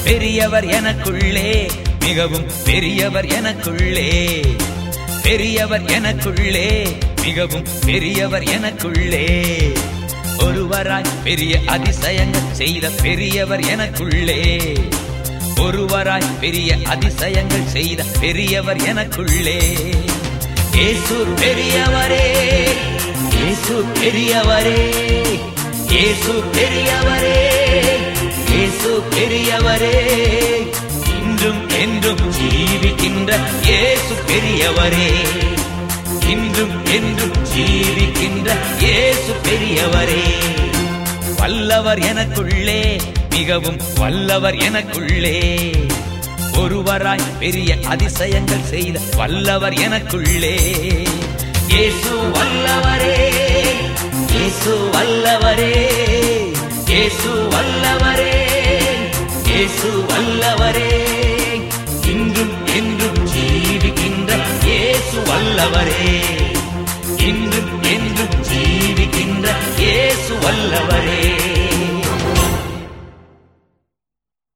பெரியவர் எனக்குள்ளே மிகவும் பெரியவர் எனக்குள்ளே பெரியவர் எனக்குள்ளே மிகவும் பெரியவர் எனக்குள்ளே ஒருவராய் பெரிய அதிசயங்கள் செய்த பெரியவர் எனக்குள்ளே ஒருவராய் பெரிய அதிசயங்கள் செய்த பெரியவர் எனக்குள்ளே இயேசு பெரியவரே இயேசு பெரியவரே இயேசு பெரியவரே இயேசு பெரியவரே இன்றும் என்றும் ஜீவிக்கின்ற இயேசு பெரியவரே இன்றும் என்றும் ஜீவிக்கின்ற இயேசு பெரியவரே வல்லவர் எனக்குள்ளே மிகவும் வல்லவர் எனக்குள்ளே ஒருவராய் பெரிய அதிசயங்கள் செய்த வல்லவர் எனக்குள்ளே இயேசு வல்லவரே இயேசு வல்லவரே இயேசு வல்லவரே இயேசு வல்லவரே இன்றும் என்றும் ஜீவிக்கின்ற இயேசு வல்லவரே இன்றும் என்றும் ஜீவிக்கின்ற இயேசு வல்லவரே